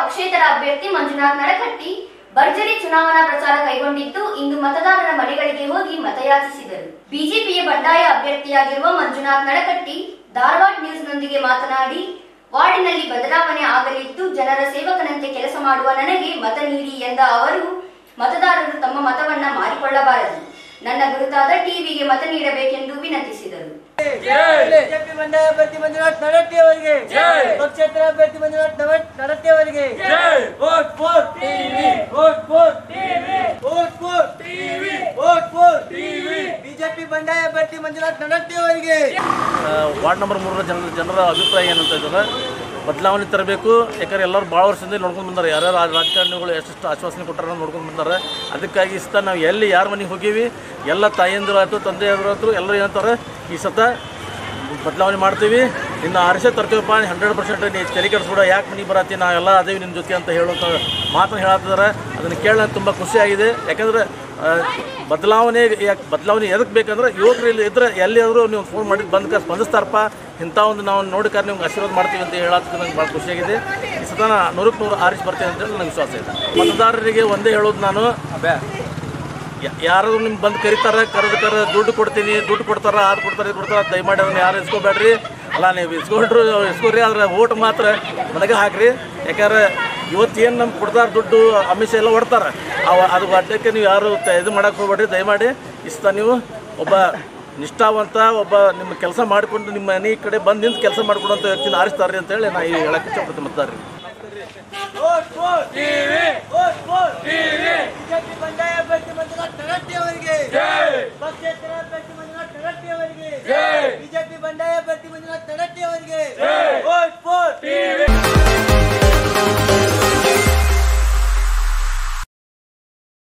ಪಕ್ಷೇತರ ಅಭ್ಯರ್ಥಿ ಮಂಜುನಾಥ್ ನಡಕಟ್ಟಿ ಭರ್ಜರಿ ಚುನಾವಣಾ ಪ್ರಚಾರ ಕೈಗೊಂಡಿದ್ದು ಇಂದು ಮತದಾರರ ಮನೆಗಳಿಗೆ ಹೋಗಿ ಮತಯಾಚಿಸಿದರು ಬಿಜೆಪಿಯ ಬಂಡಾಯ ಅಭ್ಯರ್ಥಿಯಾಗಿರುವ ಮಂಜುನಾಥ್ ನಡಕಟ್ಟಿ ಧಾರವಾಡ ನ್ಯೂಸ್ನೊಂದಿಗೆ ಮಾತನಾಡಿ ವಾರ್ಡಿನಲ್ಲಿ ಬದಲಾವಣೆ ಆಗಲಿದ್ದು ಜನರ ಸೇವಕನಂತೆ ಕೆಲಸ ಮಾಡುವ ನನಗೆ ಮತ ನೀಡಿ ಎಂದ ಅವರು ಮತದಾರರು ತಮ್ಮ ಮತವನ್ನ ಮಾರಿಕೊಳ್ಳಬಾರದು ನನ್ನ ಗುರುತಾದ ಟಿವಿಗೆ ಮತ ನೀಡಬೇಕೆಂದು ವಿನಂತಿಸಿದರು ಬಿಜೆಪಿ ಮಂಡಲ ಅಭ್ಯರ್ಥಿ ಮಂಜುನಾಥ್ ನಡಟ್ಟಿ ಅವರಿಗೆ ಪಕ್ಷೇತರ ಅಭ್ಯರ್ಥಿ ಮಂಜುನಾಥ್ ನವ- ನಡಟ್ಟಿ ಅವರಿಗೆ vote for TV vote for TV vote for TV vote for TV BJP ಬಂಡಾಯ ಅಭ್ಯರ್ಥಿ ಮಂಜುನಾಥ್ ನಡಟ್ಟಿ ಅವರಿಗೆ ಆ, ವಾರ್ಡ್ ನಂಬರ್ ಮೂರರ ಜನ ಜನರ ಅಭಿಪ್ರಾಯ ಏನಂತ ಇದ್ದಾರೆ ಬದಲಾವಣೆ ತರಬೇಕು ಯಾಕಂದ್ರೆ ಎಲ್ಲರೂ ಭಾಳ ವರ್ಷದಿಂದ ಇಲ್ಲಿ ನೋಡ್ಕೊಂಡು ಬಂದಾರೆ ಯಾರ್ಯಾರು ಆ ರಾಜಕಾರಣಿಗಳು ಎಷ್ಟೆಷ್ಟು ಆಶ್ವಾಸನೆ ಕೊಟ್ಟಾರ ನೋಡ್ಕೊಂಡು ಬಂದಾರೆ ಅದಕ್ಕಾಗಿ ಈ ಸತ ನಾವು ಎಲ್ಲಿ ಯಾರ ಮನೆಗೆ ಹೋಗೀವಿ ಎಲ್ಲ ತಾಯಂದಿರು ಆಯ್ತು ತಂದೆಯವರು ಆಯ್ತು ಎಲ್ಲರೂ ಏನಂತಾರೆ ಈ ಸತ ಬದಲಾವಣೆ ಮಾಡ್ತೀವಿ ಇನ್ನು ಆರಿಸೇ ತರ್ತೀವಪ್ಪ ಹಂಡ್ರೆಡ್ ಪರ್ಸೆಂಟ್ ನೀವು ತಲೆ ಕೆಡಿಸ್ಬಿಡ ಯಾಕೆ ಮನೆಗೆ ಬರತ್ತಿ ನಾವೆಲ್ಲ ಅದೇವಿ ನಿಮ್ಮ ಜೊತೆ ಅಂತ ಹೇಳುವಂಥ ಮಾತನ್ನು ಹೇಳತ್ತಿದ್ದಾರೆ ಅದನ್ನು ಕೇಳಿ ನಂಗೆ ತುಂಬ ಖುಷಿಯಾಗಿದೆ ಯಾಕಂದ್ರೆ ಆ, ಬದಲಾವಣೆ ಯಾಕೆ ಬದಲಾವಣೆ ಎದಕ್ಕೆ ಬೇಕಂದ್ರೆ ಯುವಕರು ಇಲ್ಲಿ ಇದ್ರೆ ಎಲ್ಲಿಯಾದರೂ ನೀವು ಫೋನ್ ಮಾಡಿದ್ದು ಬಂದ್ಕ ಸ್ಪಂದಿಸ್ತಾರಪ್ಪ ಇಂಥ ಒಂದು ನಾವು ನೋಡಿಕಾರ ನಿಮ್ಗೆ ಆಶೀರ್ವಾದ ಮಾಡ್ತೀವಿ ಅಂತ ಹೇಳೋದಕ್ಕೆ ನಂಗೆ ಭಾಳ ಖುಷಿಯಾಗಿದೆ ಈ ಸತ ನಾ ನೂರಕ್ಕೆ ನೂರು ಆರಿಸಿ ಬರ್ತೀನಿ ಅಂತೇಳಿ ನಂಗೆ ವಿಶ್ವಾಸ ಇದೆ ಮತದಾರರಿಗೆ ಒಂದೇ ಹೇಳೋದು ನಾನು ಯ- ಯಾರು ನಿಮ್ಗೆ ಬಂದು ಕರೀತಾರೆ ಕರೆದು ಕರೆ ದುಡ್ಡು ಕೊಡ್ತೀನಿ ದುಡ್ಡು ಕೊಡ್ತಾರ ಅದು ಕೊಡ್ತಾರೆ ಇದು ಕೊಡ್ತಾರೆ ದಯಮಾಡಿ ಅದನ್ನ ಯಾರು ಇಸ್ಕೋಬೇಡ್ರಿ ಅಲ್ಲ ನೀವು ಇಸ್ಕೊಂಡ್ರು ಇಸ್ಕೋರಿ ಆದ್ರೆ ಓಟ್ ಮಾತ್ರ ನನಗೆ ಹಾಕ್ರಿ ಯಾಕಂದ್ರೆ ಇವತ್ತು ಏನು ನಮ್ಗೆ ಕೊಡ್ತಾರೆ ದುಡ್ಡು ಅಮಿಷ ಎಲ್ಲ ಹೊಡ್ತಾರೆ ಅವ ಅದು ಅಡ್ಡಕ್ಕೆ ನೀವು ಯಾರು ತ- ಇದು ಮಾಡಕ್ಕೆ ಹೋಗ್ಬೇಡ್ರಿ ದಯಮಾಡಿ ಇಷ್ಟ ನೀವು ಒಬ್ಬ ನಿಷ್ಠಾವಂತ ಒಬ್ಬ ನಿಮ್ಮ ಕೆಲಸ ಮಾಡಿಕೊಂಡು ನಿಮ್ಮ ಮನೆ ಕಡೆ ಬಂದು ನಿಂತು ಕೆಲಸ ಮಾಡ್ಕೊಡುವಂಥ ವ್ಯಕ್ತಿನ ಆರಿಸ್ತಾರ್ರಿ ಅಂತೇಳಿ ನಾನು ಈ ಹೇಳಕ್ಕೆ ಇಷ್ಟಪಡ್ತೀನಿ ಮತದಾರರಿಗೆ vote for TV vote for TV BJP ಬಂಡಾಯ ಅಭ್ಯರ್ಥಿ ಮಂಜುನಾಥ್ ನಡಟ್ಟಿ ಅವರಿಗೆ ಪಕ್ಷೇತರ ಅಭ್ಯರ್ಥಿ ಮಂಜುನಾಥ್ ನಡಟ್ಟಿ ಅವರಿಗೆ ಬಿಜೆಪಿ ಬಂಡಾಯ ಅಭ್ಯರ್ಥಿ ಮಂಜುನಾಥ್ ನಡಟ್ಟಿ ಅವರಿಗೆ ವೋಟ್ ಫೋರ್ ಟಿವಿ